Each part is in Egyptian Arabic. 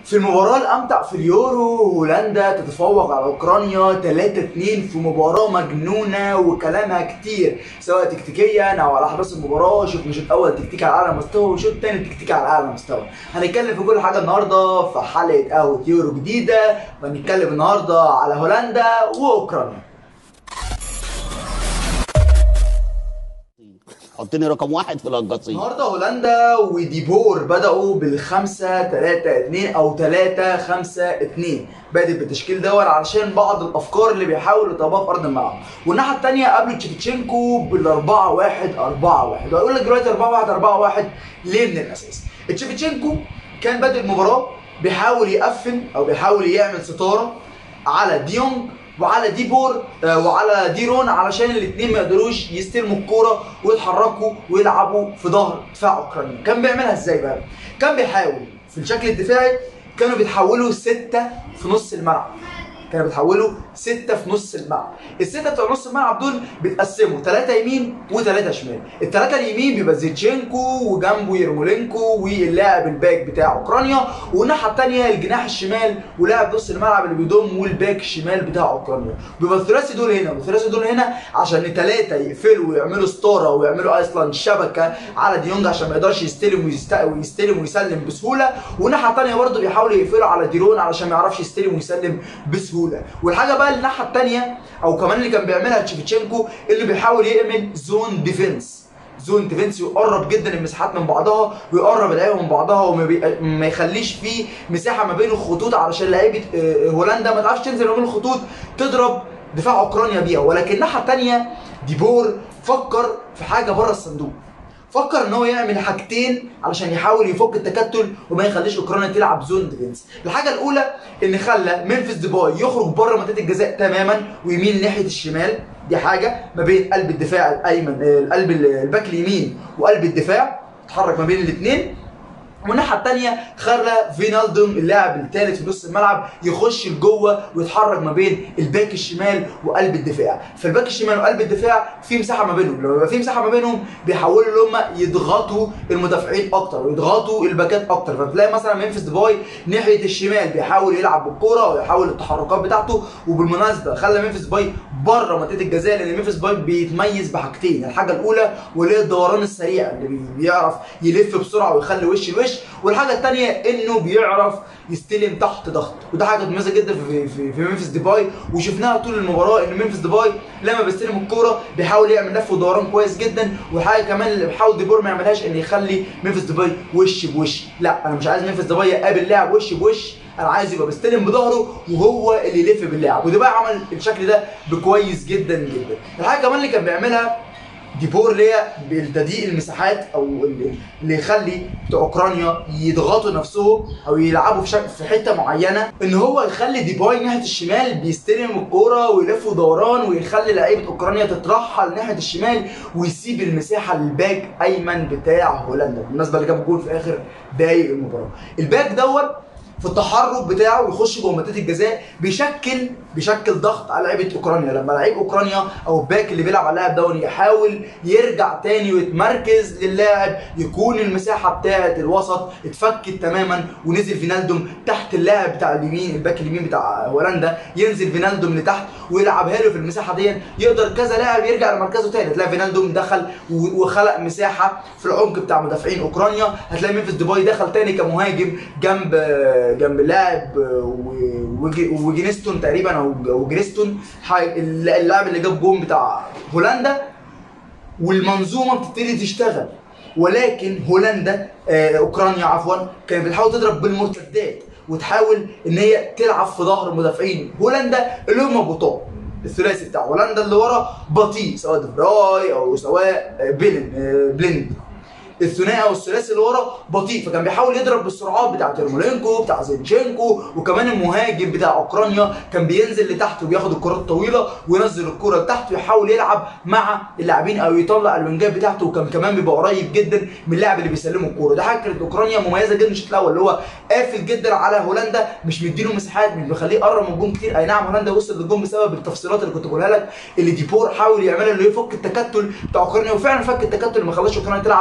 في المباراة الأمتع في اليورو هولندا تتفوق على أوكرانيا 3-2 في مباراة مجنونة وكلامها كتير سواء تكتيكيا أو على أحداث المباراة شفنا شوط أول تكتيكي على أعلى مستوى وشوط تاني تكتيكي على أعلى مستوى هنتكلم في كل حاجة النهاردة في حلقة قهوة يورو جديدة وهنتكلم النهاردة على هولندا وأوكرانيا حطني رقم واحد في القصيم النهارده هولندا وديبور بدأوا بالخمسة 3 2 أو 3 5 2 بادئ بالتشكيل دول علشان بعض الأفكار اللي بيحاول يطبقها في أرض الملعب والناحية التانية قابلوا تشيفتشينكو بالأربعة واحد أربعة واحد وهيقول لك دلوقتي أربعة واحد أربعة واحد ليه من الأساس؟ تشيفتشينكو كان بادئ المباراة بيحاول يقفل أو بيحاول يعمل ستارة على ديونج وعلى ديبور آه، وعلى ديرون علشان الاثنين ما يقدروش يستلموا الكوره ويتحركوا ويلعبوا في ظهر دفاع اوكرانيا كان بيعملها ازاي بقى كان بيحاول في الشكل الدفاعي كانوا بيتحولوا ستة في نص الملعب كانوا بيتحولوا ستة في نص الملعب الستة بتوع نص الملعب دول بيتقسموا ثلاثة يمين وثلاثة شمال الثلاثة اليمين بيبقى زيتشينكو وجنبه يرمولينكو واللاعب الباك بتاع اوكرانيا والناحية الثانية الجناح الشمال ولاعب نص الملعب اللي بيضم والباك الشمال بتاع اوكرانيا بيبقى الثلاثي دول هنا والثلاثي دول هنا عشان الثلاثة يقفلوا ويعملوا ستارة ويعملوا اصلا شبكة على ديونج عشان ما يقدرش يستلم ويست- ويستلم ويسلم بسهولة والناحية الثانية برضه بيحاولوا يقفلوا على ديرون علشان ما يعرفش يستلم ويسلم بسهولة والحاجة بقى الناحية الثانية او كمان اللي كان بيعملها تشيفتشينكو اللي بيحاول يعمل زون ديفنس زون ديفنس يقرب جدا المساحات من بعضها ويقرب اللعيبه من بعضها وما بي... ما يخليش فيه مساحه ما بين الخطوط علشان لعيبه آه، هولندا ما تعرفش تنزل ما بين الخطوط تضرب دفاع اوكرانيا بيها ولكن الناحيه الثانيه ديبور فكر في حاجه بره الصندوق فكر ان هو يعمل حاجتين علشان يحاول يفك التكتل وما يخليش اوكرانيا تلعب زون ديفنس الحاجه الاولى ان خلى ممفيس ديباي يخرج بره منطقه الجزاء تماما ويميل ناحيه الشمال دي حاجه ما بين قلب الدفاع الايمن آه، قلب الباك اليمين وقلب الدفاع اتحرك ما بين الاثنين والناحيه الثانيه خلى فينالدوم اللاعب الثالث في نص الملعب يخش لجوه ويتحرك ما بين الباك الشمال وقلب الدفاع فالباك الشمال وقلب الدفاع في مساحه ما بينهم لما يبقى في مساحه ما بينهم بيحاولوا ان هم يضغطوا المدافعين اكتر ويضغطوا الباكات اكتر فتلاقي مثلا ممفيس ديباي ناحيه الشمال بيحاول يلعب بالكوره ويحاول التحركات بتاعته وبالمناسبه خلى ممفيس ديباي بره منطقه الجزاء لان ممفيس ديباي بيتميز بحاجتين الحاجه الاولى واللي هي الدوران السريع اللي بي- بيعرف يلف بسرعه ويخلي وش لوش والحاجه الثانيه انه بيعرف يستلم تحت ضغط وده حاجه مميزه جدا في في, في ممفيس ديباي وشفناها طول المباراه ان ممفيس ديباي لما بيستلم الكوره بيحاول يعمل لف ودوران كويس جدا وحاجه كمان اللي بيحاول ديبور ما يعملهاش ان يخلي ممفيس ديباي وش بوش لا انا مش عايز ممفيس ديباي يقابل لاعب وش بوش انا عايز يبقى بيستلم بظهره وهو اللي يلف باللاعب وديباي عمل الشكل ده بكويس جدا جدا الحاجه كمان اللي كان بيعملها ديبور اللي هي بالتضييق المساحات او اللي اللي يخلي بتوع اوكرانيا يضغطوا نفسهم او يلعبوا في, شك... في حته معينه ان هو يخلي ديباي ناحيه الشمال بيستلم الكوره ويلف دوران ويخلي لعيبه اوكرانيا تترحل ناحيه الشمال ويسيب المساحه للباك ايمن بتاع هولندا بالمناسبه اللي جاب جول في اخر دقايق المباراه الباك دوت في التحرك بتاعه ويخش جوه منطقه الجزاء بيشكل بيشكل ضغط على لعيبه اوكرانيا لما لعيب اوكرانيا او الباك اللي بيلعب على اللاعب ده يحاول يرجع تاني ويتمركز للاعب يكون المساحه بتاعه الوسط اتفكت تماما ونزل فينالدوم تحت اللاعب بتاع اليمين الباك اليمين بتاع هولندا ينزل فينالدوم لتحت ويلعبها له في المساحه دي يقدر كذا لاعب يرجع لمركزه تاني تلاقي فينالدوم دخل و- وخلق مساحه في العمق بتاع مدافعين اوكرانيا هتلاقي ممفيس ديباي دخل تاني كمهاجم جنب جنب اللاعب و- وج- وجينستون تقريبا او وجريستون حي- اللاعب اللي جاب جون بتاع هولندا والمنظومه بتبتدي تشتغل ولكن هولندا آه اوكرانيا عفوا كانت بتحاول تضرب بالمرتدات وتحاول ان هي تلعب في ظهر المدافعين هولندا اللي هم بطاء الثلاثي بتاع هولندا اللي ورا بطيء سواء دفراي او سواء آه، بيلن آه، بليند الثنائي او الثلاثي اللي ورا بطيء فكان بيحاول يضرب بالسرعات بتاع تيرمولينكو بتاع زينشينكو وكمان المهاجم بتاع اوكرانيا كان بينزل لتحت وبياخد الكرات الطويله وينزل الكره لتحت ويحاول يلعب مع اللاعبين او يطلع الوينجات بتاعته وكان كمان بيبقى قريب جدا من اللاعب اللي بيسلمه الكوره ده حاجه كانت اوكرانيا مميزه جدا الشوط الاول اللي هو قافل جدا على هولندا مش مديله مساحات مش مخليه يقرب من الجون كتير اي نعم هولندا وصل للجون بسبب التفصيلات اللي كنت بقولها لك اللي ديبور حاول يعملها اللي يفك التكتل بتاع اوكرانيا وفعلا فك التكتل ما خلاش اوكرانيا تلعب زون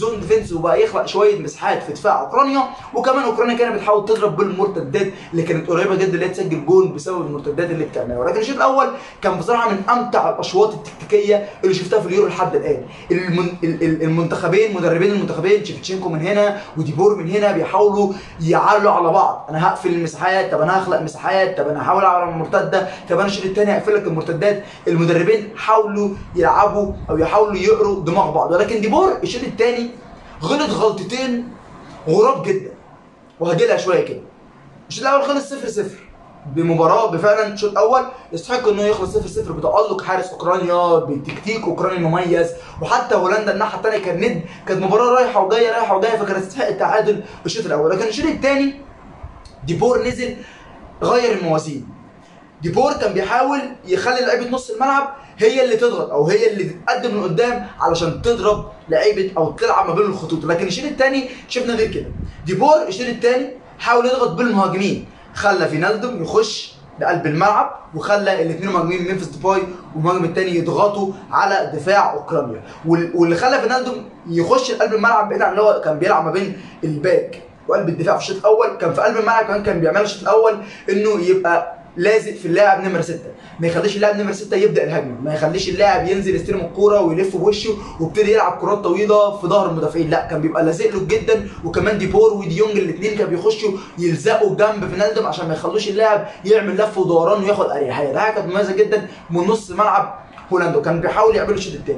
زون ديفنس وبقى يخلق شويه مساحات في دفاع اوكرانيا وكمان اوكرانيا كانت بتحاول تضرب بالمرتدات اللي كانت قريبه جدا اللي هي تسجل جول بسبب المرتدات اللي بتعملها ولكن الشوط الاول كان بصراحه من امتع الاشواط التكتيكيه اللي شفتها في اليورو لحد الان المن... ال- ال- المنتخبين مدربين المنتخبين شيفتشينكو من هنا وديبور من هنا بيحاولوا يعلوا على بعض انا هقفل المساحات طب انا هخلق مساحات طب انا هحاول على المرتده طب انا الشوط الثاني هقفل لك المرتدات المدربين حاولوا يلعبوا او يحاولوا يقروا دماغ بعض ولكن ديبور الشوط الثاني غلط غلطتين غراب جدا وهجي لها شويه كده الشوط الاول خلص 0 0 بمباراه بفعلا شوط اول يستحق انه يخلص 0 0 بتالق حارس اوكرانيا بتكتيك اوكراني مميز وحتى هولندا الناحيه الثانيه كان ند كانت مباراه رايحه وجايه رايحه وجايه فكانت تستحق التعادل في الشوط الاول لكن الشوط الثاني ديبور نزل غير الموازين ديبور كان بيحاول يخلي لعيبه نص الملعب هي اللي تضغط او هي اللي تتقدم من قدام علشان تضرب لعيبه او تلعب ما بين الخطوط لكن الشوط الثاني شفنا غير كده ديبور الشوط الثاني حاول يضغط بالمهاجمين خلى فينالدوم يخش لقلب الملعب وخلى الاثنين مهاجمين ممفيس ديباي والمهاجم الثاني يضغطوا على دفاع اوكرانيا وال- واللي خلى فينالدوم يخش لقلب الملعب بعيد عن اللي هو كان بيلعب ما بين الباك وقلب الدفاع في الشوط الاول كان في قلب الملعب كمان كان بيعمل الشوط الاول انه يبقى لازق في اللاعب نمره 6 ما يخليش اللاعب نمره 6 يبدا الهجمه ما يخليش اللاعب ينزل يستلم الكوره ويلف بوشه ويبتدي يلعب كرات طويله في ظهر المدافعين لا كان بيبقى لازق له جدا وكمان ديبور وديونج الاثنين كانوا بيخشوا يلزقوا جنب فينالدوم عشان ما يخلوش اللاعب يعمل لف ودوران وياخد اريحيه ده حاجه كانت مميزه جدا من نص ملعب هولندا وكان بيحاول يعمل الشوط الثاني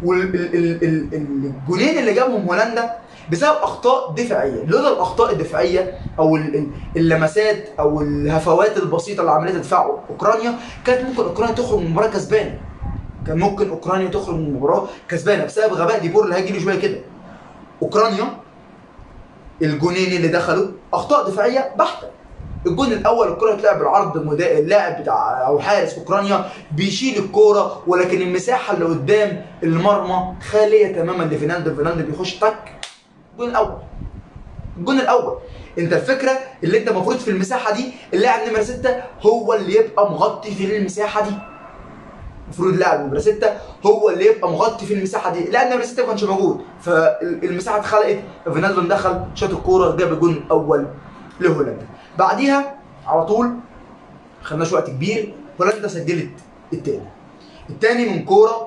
والجولين اللي جابهم هولندا بسبب اخطاء دفاعيه لولا الاخطاء الدفاعيه او ال- ال- اللمسات او الهفوات البسيطه اللي عملتها دفاع اوكرانيا كانت ممكن اوكرانيا تخرج من المباراه كسبانه كان ممكن اوكرانيا تخرج من المباراه كسبانه بسبب غباء ديبور اللي هيجي له شويه كده اوكرانيا الجونين اللي دخلوا اخطاء دفاعيه بحته الجون الاول الكره اتلعب بالعرض مدا- اللاعب بتاع او حارس اوكرانيا بيشيل الكوره ولكن المساحه اللي قدام المرمى خاليه تماما لفينالدو فينالدو بيخش تك الجون الاول الجون الاول انت الفكره اللي انت المفروض في المساحه دي اللاعب نمره 6 هو اللي يبقى مغطي في المساحه دي المفروض اللاعب نمره 6 هو اللي يبقى مغطي في المساحه دي اللاعب نمره 6 ما كانش موجود فالمساحه اتخلقت فينالدو دخل شاط الكوره جاب الجون الاول لهولندا بعديها على طول خدناش وقت كبير هولندا سجلت التاني التاني من كوره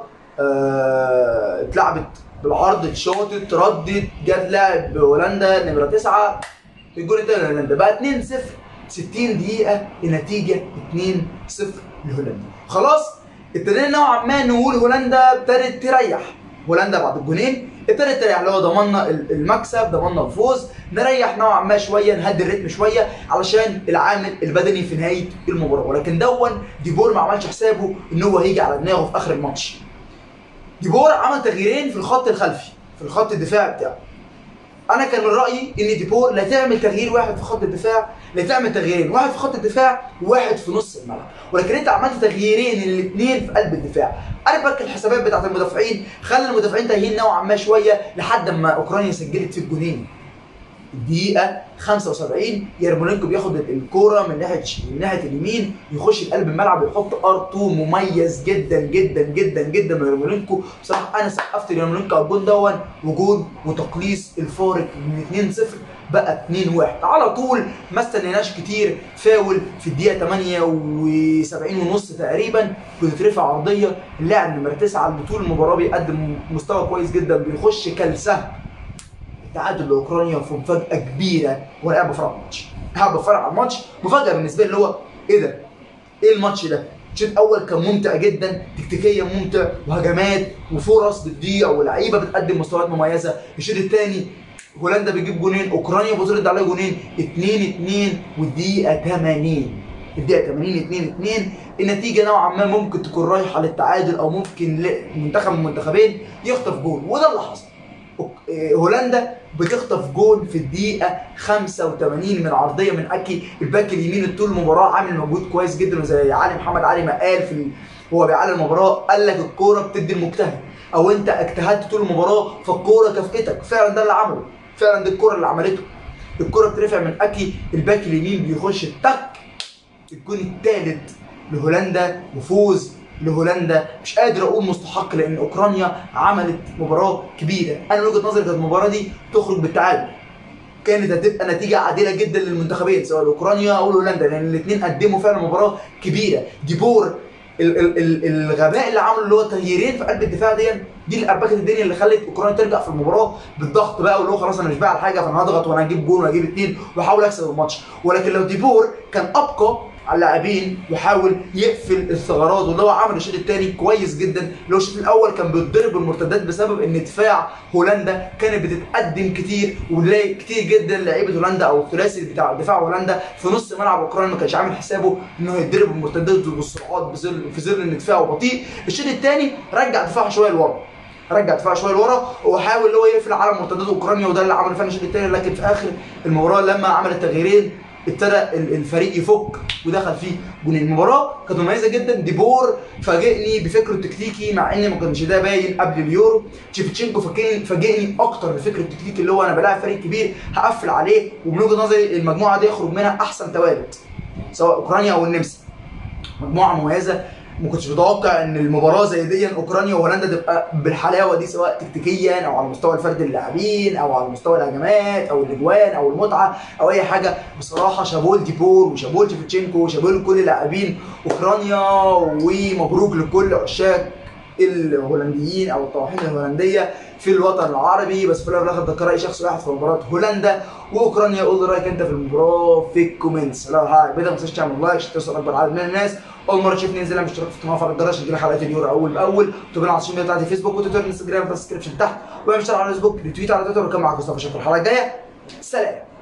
آه، اتلعبت بالعرض اتشاطت ردت جت لاعب هولندا نمره 9 الجون التاني لهولندا بقى 2 0 60 دقيقة النتيجة 2 0 لهولندا خلاص ابتدينا نوعا ما نقول هولندا ابتدت تريح هولندا بعد الجونين ابتدت تريح اللي هو ضمننا ال- المكسب ضمننا الفوز نريح نوعا ما شويه نهدي الريتم شويه علشان العامل البدني في نهايه المباراه ولكن دون ديبور ما عملش حسابه ان هو هيجي على دماغه في اخر الماتش ديبور عمل تغييرين في الخط الخلفي في الخط الدفاعي بتاعه انا كان من رايي ان ديبور لا تعمل تغيير واحد في خط الدفاع لا تعمل تغييرين واحد في خط الدفاع وواحد في نص الملعب ولكن انت عملت تغييرين الاثنين في قلب الدفاع انا بك الحسابات بتاعت المدافعين خلى المدافعين تايهين نوعا ما شويه لحد ما اوكرانيا سجلت في الجونين الدقيقة 75 يرمولينكو بياخد الكورة من ناحية من ناحية اليمين يخش لقلب الملعب ويحط ار 2 مميز جدا جدا جدا جدا من يرمولينكو بصراحة أنا سقفت ليرمولينكو على الجون دون وجون وتقليص الفارق من 2 0 بقى 2 1 على طول ما استنيناش كتير فاول في الدقيقة 78 ونص تقريبا بتترفع عرضية اللاعب نمرة 9 اللي طول المباراة بيقدم مستوى كويس جدا بيخش كالسهم تعادل لاوكرانيا في مفاجاه كبيره وانا قاعد بتفرج على الماتش قاعد بتفرج على الماتش مفاجاه بالنسبه لي اللي هو ايه ده؟ ايه الماتش ده؟ الشوط الاول كان ممتع جدا تكتيكيا ممتع وهجمات وفرص بتضيع ولعيبه بتقدم مستويات مميزه الشوط الثاني هولندا بيجيب جونين اوكرانيا بترد عليها جونين 2 2 والدقيقه 80 الدقيقه 80 2 2 النتيجه نوعا ما ممكن تكون رايحه للتعادل او ممكن ل- منتخب من المنتخبين يخطف جول وده اللي حصل أوك- إيه، هولندا بتخطف جول في الدقيقة 85 من عرضية من أكي الباك اليمين طول المباراة عامل مجهود كويس جدا وزي علي محمد علي ما قال في ال- هو بيعلن المباراة قال لك الكورة بتدي المجتهد أو أنت اجتهدت طول المباراة فالكورة كافئتك فعلا ده اللي عمله فعلا دي الكورة اللي عملته الكورة بترفع من أكي الباك اليمين بيخش تك الجون الثالث لهولندا وفوز لهولندا مش قادر اقول مستحق لان اوكرانيا عملت مباراه كبيره انا من وجهه نظري كانت المباراه دي تخرج بالتعادل كانت هتبقى نتيجه عادله جدا للمنتخبين سواء اوكرانيا او هولندا لان الاثنين قدموا فعلا مباراه كبيره ديبور ال- ال- ال- الغباء اللي عمله اللي هو تغييرين في قلب الدفاع دي دي اللي اربكت الدنيا اللي خلت اوكرانيا ترجع في المباراه بالضغط بقى واللي هو خلاص انا مش بايع حاجه فانا هضغط وانا هجيب جول وهجيب اثنين واحاول اكسب الماتش ولكن لو ديبور كان ابقى على اللاعبين وحاول يقفل الثغرات واللي هو عمل الشوط الثاني كويس جدا اللي هو الشوط الاول كان بيتضرب بالمرتدات بسبب ان دفاع هولندا كانت بتتقدم كتير ونلاقي كتير جدا لعيبه هولندا او الثلاثي بتاع دفاع هولندا في نص ملعب اوكرانيا ما كانش عامل حسابه انه يتضرب بالمرتدات والسرعات بظل في ظل ان دفاعه بطيء الشوط الثاني رجع دفاعه شويه لورا رجع دفاع شويه لورا وحاول اللي هو يقفل على مرتدات اوكرانيا وده اللي عمله فعلا الشوط الثاني لكن في اخر المباراه لما عمل التغييرين ابتدى ال- الفريق يفك ودخل فيه جون المباراه كانت مميزه جدا ديبور فاجئني بفكره التكتيكي مع ان ما كانش ده باين قبل اليورو تشيفتشينكو فاجئني فاجئني اكتر بفكره التكتيكي اللي هو انا بلاعب فريق كبير هقفل عليه ومن وجهه نظري المجموعه دي يخرج منها احسن توالد سواء اوكرانيا او النمسا مجموعه مميزه ما كنتش متوقع ان المباراه زي دي اوكرانيا وهولندا تبقى بالحلاوه دي سواء تكتيكيا او على مستوى الفرد اللاعبين او على مستوى الهجمات او الاجوان او المتعه او اي حاجه بصراحه شابول ديبور وشابول تشيفتشينكو وشابول كل لاعبين اوكرانيا ومبروك لكل عشاق الهولنديين او الطواحين الهولنديه في الوطن العربي بس في الاول وفي الاخر ده راي شخص واحد في مباراه هولندا واوكرانيا قول لي رايك انت في المباراه في الكومنتس لو عجبتك ما تنساش تعمل لايك عشان توصل اكبر عدد من الناس اول مره تشوفني انزل اعمل اشتراك في القناه وفعل الجرس عشان تجيلك حلقات اليورو اول باول تابعنا على السوشيال ميديا بتاعتي فيسبوك وتويتر وانستجرام في الديسكربشن تحت واعمل اشتراك على الفيسبوك ريتويت على تويتر وكمل معاكم مصطفى شكرا الحلقه الجايه سلام